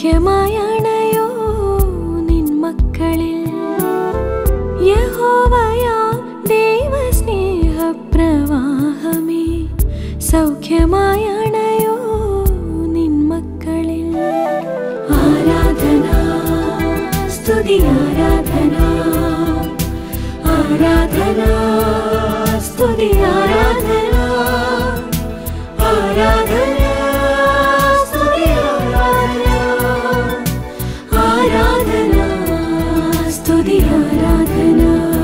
സൗഖ്യമായണയോ നിൻ മക്കളിൽ യഹോവയാ ദൈവസ്നേഹപ്രവാഹമേ സൗഖ്യമായണയോ നിൻ മക്കളിൽ ആരാധന സ്തുതി ആരാധന ആരാധന സ്തുതി ആരാധന ആരാധന സ്തുതി ആരാധന ആരാധന സ്തുതി ആരാധന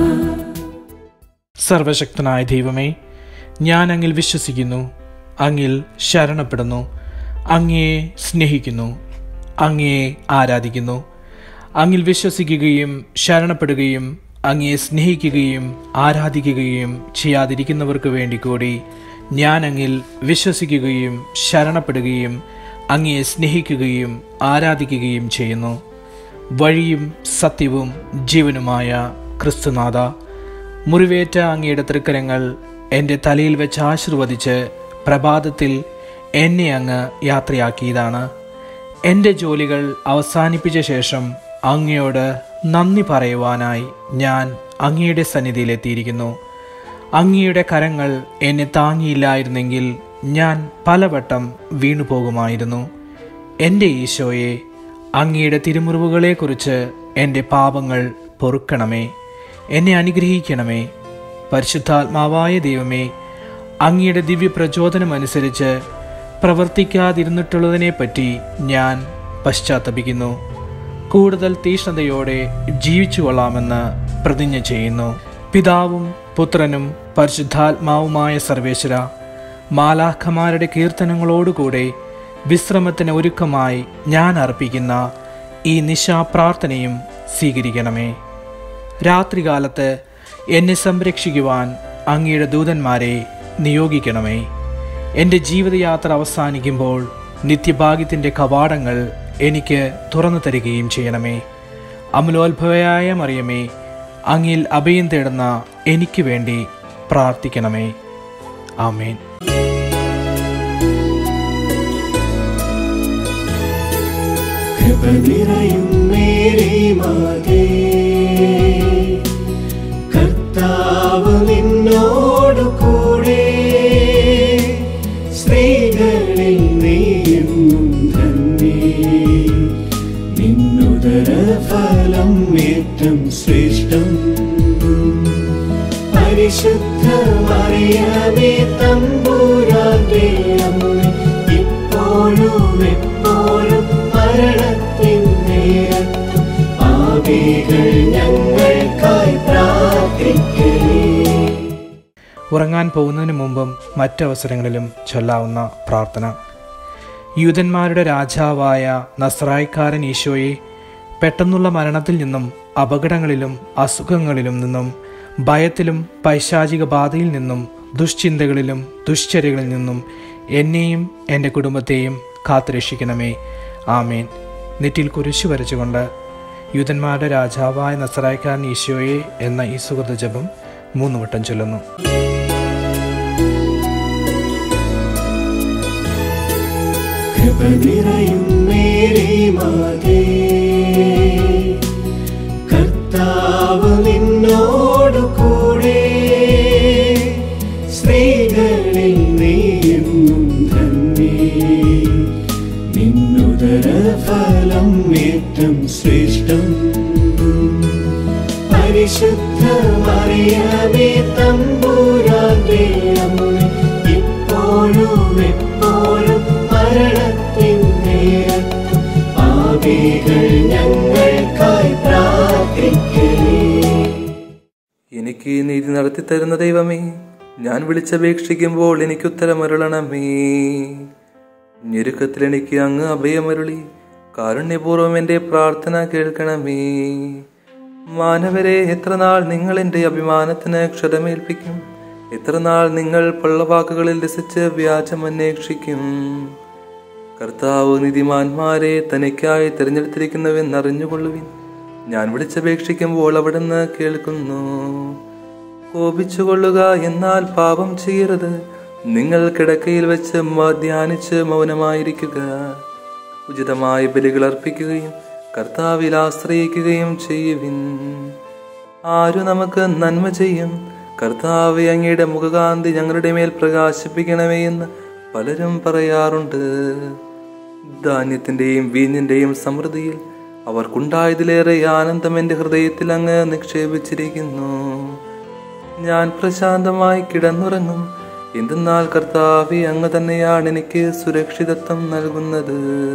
സർവശക്തനായ ദൈവമേ ഞാൻ അങ്ങിൽ വിശ്വസിക്കുന്നു അങ്ങിൽ ശരണപ്പെടുന്നു അങ്ങയെ സ്നേഹിക്കുന്നു അങ്ങയെ ആരാധിക്കുന്നു അങ്ങിൽ വിശ്വസിക്കുകയും ശരണപ്പെടുകയും അങ്ങയെ സ്നേഹിക്കുകയും ആരാധിക്കുകയും ചെയ്യാതിരിക്കുന്നവർക്ക് വേണ്ടി കൂടി ഞാൻ അങ്ങിൽ വിശ്വസിക്കുകയും ശരണപ്പെടുകയും അങ്ങയെ സ്നേഹിക്കുകയും ആരാധിക്കുകയും ചെയ്യുന്നു വഴിയും സത്യവും ജീവനുമായ ക്രിസ്തുനാഥ മുറിവേറ്റ അങ്ങയുടെ തൃക്കരങ്ങൾ എൻ്റെ തലയിൽ വെച്ച് ആശീർവദിച്ച് പ്രഭാതത്തിൽ എന്നെ അങ്ങ് യാത്രയാക്കിയതാണ് എൻ്റെ ജോലികൾ അവസാനിപ്പിച്ച ശേഷം അങ്ങയോട് നന്ദി പറയുവാനായി ഞാൻ അങ്ങയുടെ സന്നിധിയിലെത്തിയിരിക്കുന്നു അങ്ങയുടെ കരങ്ങൾ എന്നെ താങ്ങിയില്ലായിരുന്നെങ്കിൽ ഞാൻ പലവട്ടം വീണുപോകുമായിരുന്നു എൻ്റെ ഈശോയെ അങ്ങയുടെ തിരുമുറിവുകളെക്കുറിച്ച് എൻ്റെ പാപങ്ങൾ പൊറുക്കണമേ എന്നെ അനുഗ്രഹിക്കണമേ പരിശുദ്ധാത്മാവായ ദൈവമേ അങ്ങയുടെ ദിവ്യ പ്രചോദനമനുസരിച്ച് പ്രവർത്തിക്കാതിരുന്നിട്ടുള്ളതിനെപ്പറ്റി ഞാൻ പശ്ചാത്തപിക്കുന്നു കൂടുതൽ തീഷ്ണതയോടെ ജീവിച്ചു കൊള്ളാമെന്ന് പ്രതിജ്ഞ ചെയ്യുന്നു പിതാവും പുത്രനും പരിശുദ്ധാത്മാവുമായ സർവേശ്വര മാലാഖമാരുടെ കീർത്തനങ്ങളോടുകൂടെ വിശ്രമത്തിന് ഒരുക്കമായി ഞാൻ അർപ്പിക്കുന്ന ഈ നിശാപ്രാർത്ഥനയും സ്വീകരിക്കണമേ രാത്രികാലത്ത് എന്നെ സംരക്ഷിക്കുവാൻ അങ്ങയുടെ ദൂതന്മാരെ നിയോഗിക്കണമേ എൻ്റെ ജീവിതയാത്ര അവസാനിക്കുമ്പോൾ നിത്യഭാഗ്യത്തിൻ്റെ കവാടങ്ങൾ എനിക്ക് തുറന്നു തരികയും ചെയ്യണമേ അമലോത്ഭവയായ മറിയമേ അങ്ങിൽ അഭയം തേടുന്ന എനിക്ക് വേണ്ടി പ്രാർത്ഥിക്കണമേ ആമേൻ കൃപ നിറയും മേരി മാതേ കർത്താവ് നിന്നോടു കൂടെ സ്ത്രീകളിൽ നീയെന്നും ധന്യേ നിന്നുദര ഫലം ഏറ്റം ശ്രേഷ്ഠം പരിശുദ്ധ മറിയമേ തമ്പൂരാന്റെ അമ്മ ഇപ്പോഴും എപ്പോഴും മരണത്തിൻ നേരത്തും പാപികൾ ഞങ്ങൾക്കായി പ്രാർത്ഥിക്കേ ഉറങ്ങാൻ പോകുന്നതിന് മുമ്പും മറ്റവസരങ്ങളിലും ചൊല്ലാവുന്ന പ്രാർത്ഥന യൂതന്മാരുടെ രാജാവായ നസ്രായിക്കാരൻ ഈശോയെ പെട്ടെന്നുള്ള മരണത്തിൽ നിന്നും അപകടങ്ങളിലും അസുഖങ്ങളിലും നിന്നും ഭയത്തിലും പൈശാചിക ബാധയിൽ നിന്നും ദുശ്ചിന്തകളിലും ദുശ്ചര്യകളിൽ നിന്നും എന്നെയും എൻ്റെ കുടുംബത്തെയും കാത്തുരക്ഷിക്കണമേ ആമേൻ നെറ്റിൽ കുരിശു വരച്ചുകൊണ്ട് യൂതന്മാരുടെ രാജാവായ നസറായിക്കാരൻ ഈശോയെ എന്ന ഈ സുഹൃത ജപം മൂന്ന് വട്ടം ചൊല്ലുന്നു കൃപ നിറയും മേരി മാതേ കർത്താവ് നിന്നോടു കൂടെ സ്ത്രീകളിൽ നീയെന്നും ധന്യേ നിന്നുദര ഫലം ഏറ്റം ശ്രേഷ്ഠം പരിശുദ്ധ മറിയമേ തമ്പൂരാന്റെ അമ്മ ഇപ്പോഴും എപ്പോഴും മരണത്തിൻ നേരത്തും പാപികൾ ഞങ്ങൾക്കായി പ്രാർത്ഥിക്കേ എനിക്ക് നീതി നടത്തി തരുന്ന ദൈവമേ ഞാൻ വിളിച്ചപേക്ഷിക്കുമ്പോൾ എനിക്ക് ഉത്തരമരുളണമേ ഞെരുക്കത്തിൽ എനിക്ക് അങ്ങ് അഭയമരുളി കാരുണ്യപൂർവ്വം എൻ്റെ പ്രാർത്ഥന കേൾക്കണമേ മാനവരെ എത്ര നാൾ നിങ്ങൾ എൻ്റെ അഭിമാനത്തിന് ക്ഷതമേൽപ്പിക്കും എത്ര നാൾ നിങ്ങൾ പള്ളവാക്കുകളിൽ രസിച്ച് വ്യാജം അന്വേഷിക്കും കർത്താവ് നിധിമാന്മാരെ തനിക്കായി തിരഞ്ഞെടുത്തിരിക്കുന്നുവെന്നറിഞ്ഞുകൊള്ളുവിൻ ഞാൻ വിളിച്ചപേക്ഷിക്കുമ്പോൾ അവിടുന്ന് കേൾക്കുന്നു കോപിച്ചുകൊള്ളുക എന്നാൽ പാപം ചെയ്യരുത് നിങ്ങൾ കിടക്കയിൽ വെച്ച് മ- ധ്യാനിച്ച് മൗനമായിരിക്കുക ഉചിതമായ ബലികൾ അർപ്പിക്കുകയും കർത്താവിൽ ആശ്രയിക്കുകയും ചെയ്യുവിൻ ആരു നമുക്ക് നന്മ ചെയ്യും കർത്താവ് അങ്ങയുടെ മുഖകാന്തി ഞങ്ങളുടെ മേൽ പ്രകാശിപ്പിക്കണമേ എന്ന് പലരും പറയാറുണ്ട് ധാന്യത്തിന്റെയും വീഞ്ഞിന്റെയും സമൃദ്ധിയിൽ അവർക്കുണ്ടായതിലേറെ ആനന്ദം എൻ്റെ ഹൃദയത്തിൽ അങ്ങ് നിക്ഷേപിച്ചിരിക്കുന്നു ഞാൻ പ്രശാന്തമായി കിടന്നുറങ്ങും എന്തെന്നാൽ കർത്താവെ അങ്ങ് തന്നെയാണ് എനിക്ക് സുരക്ഷിതത്വം നൽകുന്നത്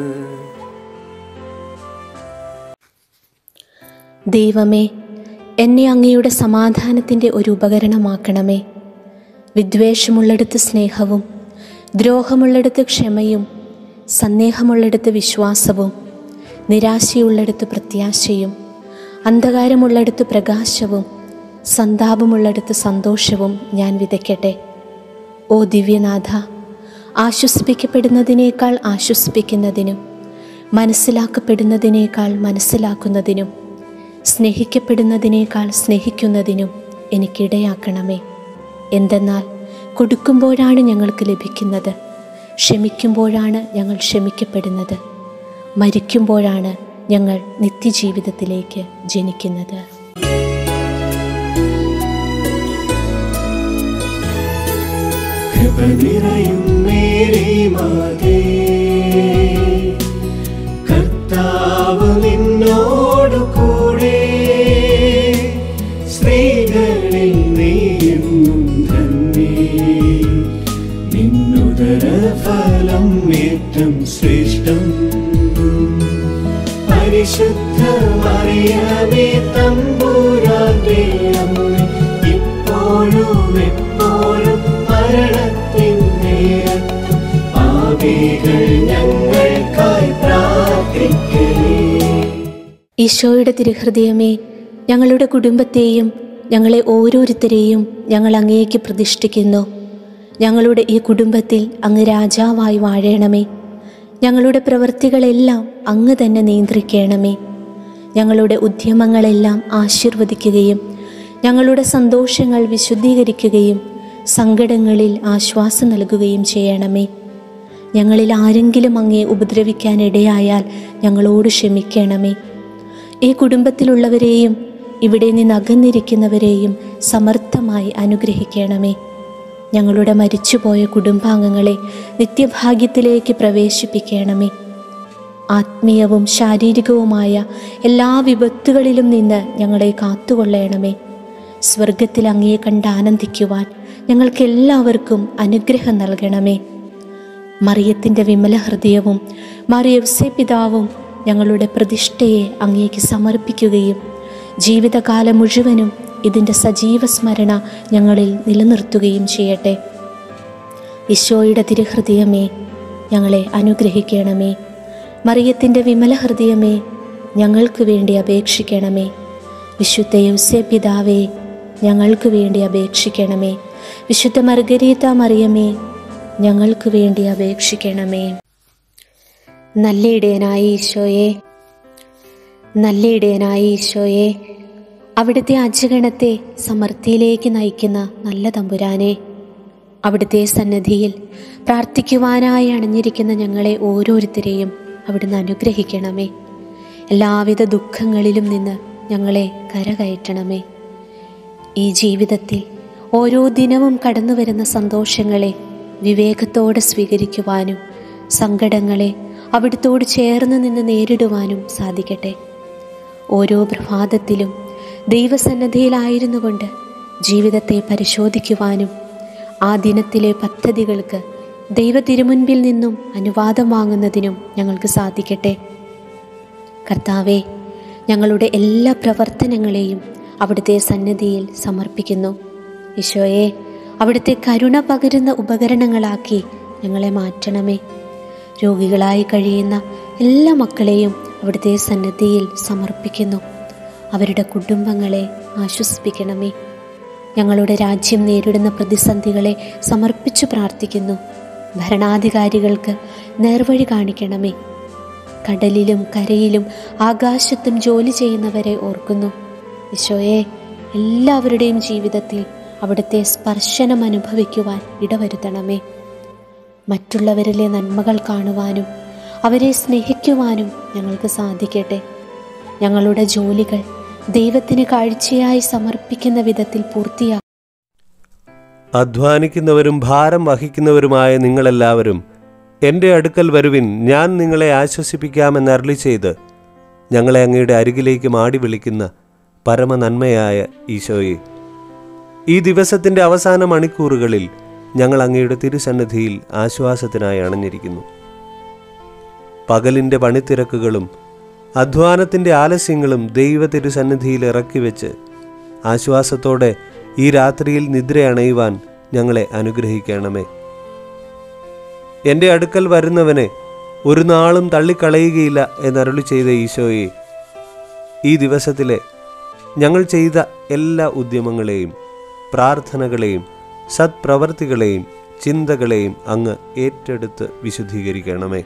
ദൈവമേ എന്നെ അങ്ങയുടെ സമാധാനത്തിൻ്റെ ഒരു ഉപകരണമാക്കണമേ വിദ്വേഷമുള്ളിടത്ത് സ്നേഹവും ദ്രോഹമുള്ളിടത്ത് ക്ഷമയും സന്ദേഹമുള്ളിടത്ത് വിശ്വാസവും നിരാശയുള്ളിടത്ത് പ്രത്യാശയും അന്ധകാരമുള്ളിടത്ത് പ്രകാശവും സന്താപമുള്ളിടത്ത് സന്തോഷവും ഞാൻ വിതയ്ക്കട്ടെ ഓ ദിവ്യനാഥ ആശ്വസിപ്പിക്കപ്പെടുന്നതിനേക്കാൾ ആശ്വസിപ്പിക്കുന്നതിനും മനസ്സിലാക്കപ്പെടുന്നതിനേക്കാൾ മനസ്സിലാക്കുന്നതിനും സ്നേഹിക്കപ്പെടുന്നതിനേക്കാൾ സ്നേഹിക്കുന്നതിനും എനിക്കിടയാക്കണമേ എന്തെന്നാൽ കൊടുക്കുമ്പോഴാണ് ഞങ്ങൾക്ക് ലഭിക്കുന്നത് ക്ഷമിക്കുമ്പോഴാണ് ഞങ്ങൾ ക്ഷമിക്കപ്പെടുന്നത് മരിക്കുമ്പോഴാണ് ഞങ്ങൾ നിത്യജീവിതത്തിലേക്ക് ജനിക്കുന്നത് കൃപ നിറയും മേരി മാതേ കർത്താവ് നിന്നോടു കൂടെ സ്ത്രീകളിൽ നീയെന്നും ധന്യേ നിന്നുദര ഫലം ഏറ്റം ശ്രേഷ്ഠം പരിശുദ്ധ മറിയമേ തമ്പൂരാന്റെ അമ്മ ഇപ്പോഴും എപ്പോഴും മരണത്തിൻ നേരത്തും പാപികൾ ഞങ്ങൾക്കായി പ്രാർത്ഥിക്കണേ ഈശോയുടെ തിരുഹൃദയമേ ഞങ്ങളുടെ കുടുംബത്തെയും ഞങ്ങളെ ഓരോരുത്തരെയും ഞങ്ങൾ അങ്ങേക്ക് പ്രതിഷ്ഠിക്കുന്നു ഞങ്ങളുടെ ഈ കുടുംബത്തിൽ അങ്ങ് രാജാവായി വാഴണമേ ഞങ്ങളുടെ പ്രവൃത്തികളെല്ലാം അങ്ങ് തന്നെ നിയന്ത്രിക്കണമേ ഞങ്ങളുടെ ഉദ്യമങ്ങളെല്ലാം ആശീർവദിക്കുകയും ഞങ്ങളുടെ സന്തോഷങ്ങൾ വിശുദ്ധീകരിക്കുകയും സങ്കടങ്ങളിൽ ആശ്വാസം നൽകുകയും ചെയ്യണമേ ഞങ്ങളിൽ ആരെങ്കിലും അങ്ങേ ഉപദ്രവിക്കാനിടയായാൽ ഞങ്ങളോട് ക്ഷമിക്കണമേ ഈ കുടുംബത്തിലുള്ളവരെയും ഇവിടെ നിന്ന് അകന്നിരിക്കുന്നവരെയും സമർത്ഥമായി അനുഗ്രഹിക്കണമേ ഞങ്ങളുടെ മരിച്ചുപോയ കുടുംബാംഗങ്ങളെ നിത്യഭാഗ്യത്തിലേക്ക് പ്രവേശിപ്പിക്കണമേ ആത്മീയവും ശാരീരികവുമായ എല്ലാ വിപത്തുകളിലും നിന്ന് ഞങ്ങളെ കാത്തുകൊള്ളണമേ സ്വർഗത്തിൽ അങ്ങയെ കണ്ട് ആനന്ദിക്കുവാൻ ഞങ്ങൾക്കെല്ലാവർക്കും അനുഗ്രഹം നൽകണമേ മറിയത്തിൻ്റെ വിമല ഹൃദയവും മറിയവ്സെ പിതാവും ഞങ്ങളുടെ പ്രതിഷ്ഠയെ അങ്ങേക്ക് സമർപ്പിക്കുകയും ജീവിതകാലം മുഴുവനും ഇതിൻ്റെ സജീവ സ്മരണ ഞങ്ങളിൽ നിലനിർത്തുകയും ചെയ്യട്ടെ ഈശോയുടെ തിരുഹൃദയമേ ഞങ്ങളെ അനുഗ്രഹിക്കണമേ മറിയത്തിൻ്റെ വിമല ഹൃദയമേ ഞങ്ങൾക്ക് വേണ്ടി അപേക്ഷിക്കണമേ വിശുദ്ധ യൗസേ പിതാവേ ഞങ്ങൾക്ക് വേണ്ടി അപേക്ഷിക്കണമേ വിശുദ്ധ മർഗരീത മറിയമേ ഞങ്ങൾക്ക് വേണ്ടി അപേക്ഷിക്കണമേ നല്ല ഇടയനായ ഈശോയെ നല്ല ഇടയനായ ഈശോയെ അവിടുത്തെ അജഗണത്തെ സമൃദ്ധിയിലേക്ക് നയിക്കുന്ന നല്ല തമ്പുരാനെ അവിടുത്തെ സന്നദ്ധിയിൽ പ്രാർത്ഥിക്കുവാനായി അണഞ്ഞിരിക്കുന്ന ഞങ്ങളെ ഓരോരുത്തരെയും അവിടുന്ന് അനുഗ്രഹിക്കണമേ എല്ലാവിധ ദുഃഖങ്ങളിലും നിന്ന് ഞങ്ങളെ കരകയറ്റണമേ ഈ ജീവിതത്തിൽ ഓരോ ദിനവും കടന്നു വരുന്ന സന്തോഷങ്ങളെ വിവേകത്തോടെ സ്വീകരിക്കുവാനും സങ്കടങ്ങളെ അവിടുത്തോട് ചേർന്ന് നിന്ന് നേരിടുവാനും സാധിക്കട്ടെ ഓരോ പ്രഭാതത്തിലും ദൈവസന്നദ്ധയിലായിരുന്നു കൊണ്ട് ജീവിതത്തെ പരിശോധിക്കുവാനും ആ ദിനത്തിലെ പദ്ധതികൾക്ക് ദൈവ തിരുമുൻപിൽ നിന്നും അനുവാദം വാങ്ങുന്നതിനും ഞങ്ങൾക്ക് സാധിക്കട്ടെ കർത്താവെ ഞങ്ങളുടെ എല്ലാ പ്രവർത്തനങ്ങളെയും അവിടുത്തെ സന്നിധിയിൽ സമർപ്പിക്കുന്നു ഈശോയെ അവിടുത്തെ കരുണ പകരുന്ന ഉപകരണങ്ങളാക്കി ഞങ്ങളെ മാറ്റണമേ രോഗികളായി കഴിയുന്ന എല്ലാ മക്കളെയും അവിടുത്തെ സന്നിധിയിൽ സമർപ്പിക്കുന്നു അവരുടെ കുടുംബങ്ങളെ ആശ്വസിപ്പിക്കണമേ ഞങ്ങളുടെ രാജ്യം നേരിടുന്ന പ്രതിസന്ധികളെ സമർപ്പിച്ചു പ്രാർത്ഥിക്കുന്നു ഭരണാധികാരികൾക്ക് നേർവഴി കാണിക്കണമേ കടലിലും കരയിലും ആകാശത്തും ജോലി ചെയ്യുന്നവരെ ഓർക്കുന്നു ഈശോയെ എല്ലാവരുടെയും ജീവിതത്തിൽ അവിടുത്തെ സ്പർശനം അനുഭവിക്കുവാൻ ഇടവരുത്തണമേ മറ്റുള്ളവരിലെ നന്മകൾ കാണുവാനും അവരെ സ്നേഹിക്കുവാനും ഞങ്ങൾക്ക് സാധിക്കട്ടെ ഞങ്ങളുടെ ജോലികൾ ദൈവത്തിന് കാഴ്ചയായി സമർപ്പിക്കുന്ന വിധത്തിൽ പൂർത്തിയാ അധ്വാനിക്കുന്നവരും ഭാരം വഹിക്കുന്നവരുമായ നിങ്ങളെല്ലാവരും എൻ്റെ അടുക്കൽ വരുവിൻ ഞാൻ നിങ്ങളെ ആശ്വസിപ്പിക്കാമെന്ന് അരളി ചെയ്ത് ഞങ്ങളെ അങ്ങയുടെ അരികിലേക്ക് മാടി വിളിക്കുന്ന പരമനന്മയായ ഈശോയെ ഈ ദിവസത്തിൻ്റെ അവസാന മണിക്കൂറുകളിൽ ഞങ്ങൾ അങ്ങയുടെ തിരുസന്നിധിയിൽ ആശ്വാസത്തിനായി അണഞ്ഞിരിക്കുന്നു പകലിൻ്റെ പണിത്തിരക്കുകളും അധ്വാനത്തിൻ്റെ ആലസ്യങ്ങളും ദൈവ തിരുസന്നിധിയിൽ ഇറക്കി വെച്ച് ആശ്വാസത്തോടെ ഈ രാത്രിയിൽ നിദ്രയണയുവാൻ ഞങ്ങളെ അനുഗ്രഹിക്കണമേ എൻ്റെ അടുക്കൽ വരുന്നവനെ ഒരു നാളും തള്ളിക്കളയുകയില്ല എന്നരുളി ചെയ്ത ഈശോയെ ഈ ദിവസത്തിലെ ഞങ്ങൾ ചെയ്ത എല്ലാ ഉദ്യമങ്ങളെയും പ്രാർത്ഥനകളെയും സത്പ്രവർത്തികളെയും ചിന്തകളെയും അങ്ങ് ഏറ്റെടുത്ത് വിശുദ്ധീകരിക്കണമേ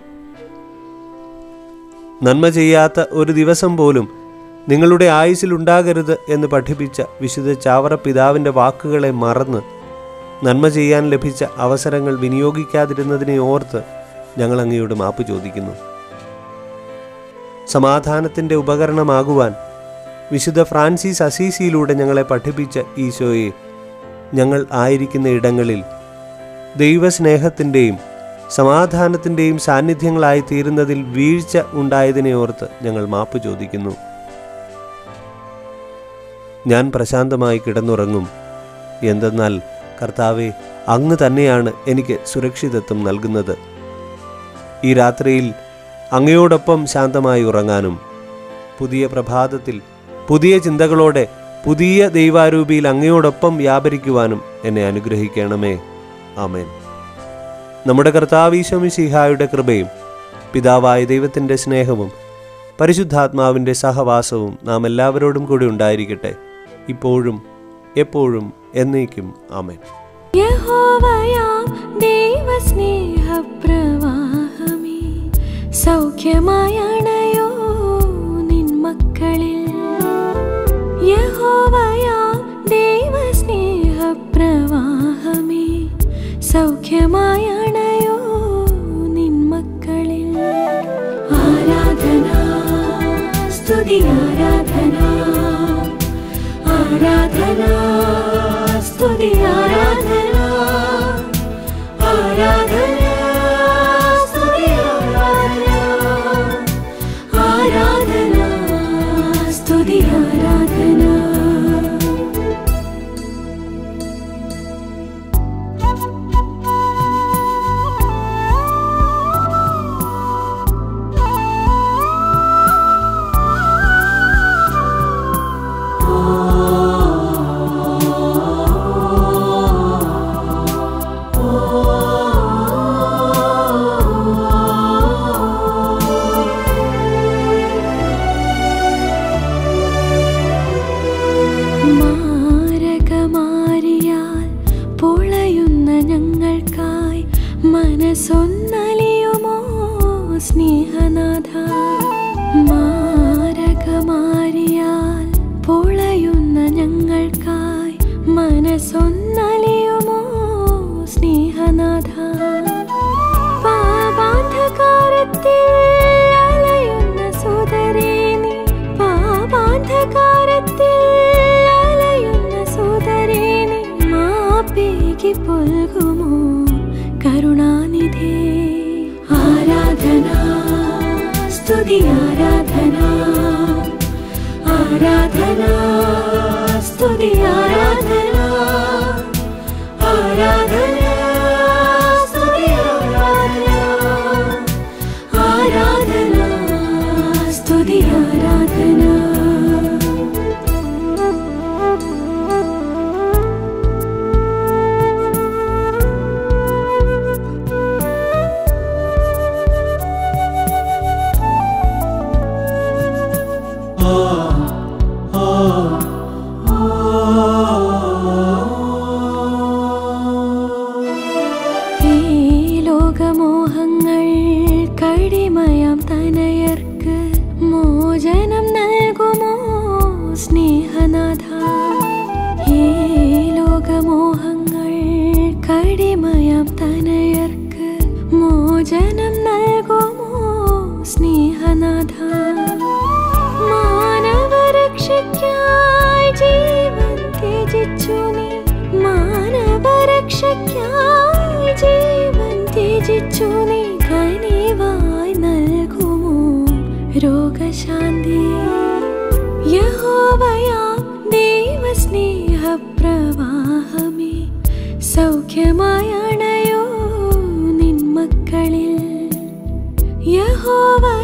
നന്മ ചെയ്യാത്ത ഒരു ദിവസം പോലും നിങ്ങളുടെ ആയുസ്സിലുണ്ടാകരുത് എന്ന് പഠിപ്പിച്ച വിശുദ്ധ ചാവറ പിതാവിൻ്റെ വാക്കുകളെ മറന്ന് നന്മ ചെയ്യാൻ ലഭിച്ച അവസരങ്ങൾ വിനിയോഗിക്കാതിരുന്നതിനെ ഓർത്ത് ഞങ്ങൾ അങ്ങയോട് മാപ്പ് ചോദിക്കുന്നു സമാധാനത്തിൻ്റെ ഉപകരണമാകുവാൻ വിശുദ്ധ ഫ്രാൻസിസ് അസീസിയിലൂടെ ഞങ്ങളെ പഠിപ്പിച്ച ഈശോയെ ഞങ്ങൾ ആയിരിക്കുന്ന ഇടങ്ങളിൽ ദൈവസ്നേഹത്തിൻ്റെയും സമാധാനത്തിൻ്റെയും സാന്നിധ്യങ്ങളായി തീരുന്നതിൽ വീഴ്ച ഉണ്ടായതിനെ ഓർത്ത് ഞങ്ങൾ മാപ്പ് ചോദിക്കുന്നു ഞാൻ പ്രശാന്തമായി കിടന്നുറങ്ങും എന്തെന്നാൽ കർത്താവെ അങ്ങ് തന്നെയാണ് എനിക്ക് സുരക്ഷിതത്വം നൽകുന്നത് ഈ രാത്രിയിൽ അങ്ങയോടൊപ്പം ശാന്തമായി ഉറങ്ങാനും പുതിയ പ്രഭാതത്തിൽ പുതിയ ചിന്തകളോടെ പുതിയ ദൈവാരൂപിയിൽ അങ്ങയോടൊപ്പം വ്യാപരിക്കുവാനും എന്നെ അനുഗ്രഹിക്കണമേ ആമേൻ നമ്മുടെ കർത്താവീശമിശിഹായുടെ കൃപയും പിതാവായ ദൈവത്തിൻ്റെ സ്നേഹവും പരിശുദ്ധാത്മാവിൻ്റെ സഹവാസവും നാം എല്ലാവരോടും കൂടി ഉണ്ടായിരിക്കട്ടെ ഇപ്പോഴും എപ്പോഴും എന്നേക്കും ആമേൻ യഹോവയാം ദൈവസ്നേഹപ്രവാഹമേ സൗഖ്യമായണയോ നിൻ മക്കളിൽ യഹോവയാം ദൈവസ്നേഹപ്രവാഹമേ സൗഖ്യമായണയോ നിൻ മക്കളിൽ ആരാധന സ്തുതി ആരാധന ആരാധന സ്തുതി ആരാധന ആരാധന സ്തുതി ആരാധന ആരാധന സ്തുതി ആരാധന മാരകമാരിയാൽ പൊളയുന്ന ഞങ്ങൾക്കായി മനസ്സൊന്നലിയുമോ സ്നേഹനാഥ മാരകമാരിയാൽ പൊളയുന്ന ഞങ്ങൾക്കായി മനസ്സൊന്നലിയുമോ സ്നേഹനാഥ പാപാന്ധകാരത്തിൽ അലയുന്ന സോദരേ നീ പാപാന്ധകാരത്തിൽ അലയുന്ന സോദരേ നീ മാപ്പേകി പൊൽകുമോ കരുണാനിധേ ആരാധന സ്തുതി ആരാധന ആരാധന സ്തുതി ആരാധന ആരാധന സ്തുതി ആരാധന ആരാധന സ്തുതി ആരാധന ഈ ലോകമോഹങ്ങൾ കടിമയാം തനയർക്ക് മോചനം നൽകുമോ സ്നേഹനാഥ ഈ ലോകമോഹങ്ങൾ കടിമയാം തനയർക്ക് മോചനം നൽകുമോ സ്നേഹനാഥ മാനവരക്ഷയ്ക്കായി ജീവൻ ത്യജിച്ചു നീ മാനവരക്ഷയ്ക്കായി ജീവൻ ത്യജിച്ചു നീ കനിവായി നൽകുമോ രോഗശാന്തി യഹോവയാം ദൈവസ്നേഹപ്രവാഹമേ സൗഖ്യമായണയോ നിൻ മക്കളിൽ യഹോവ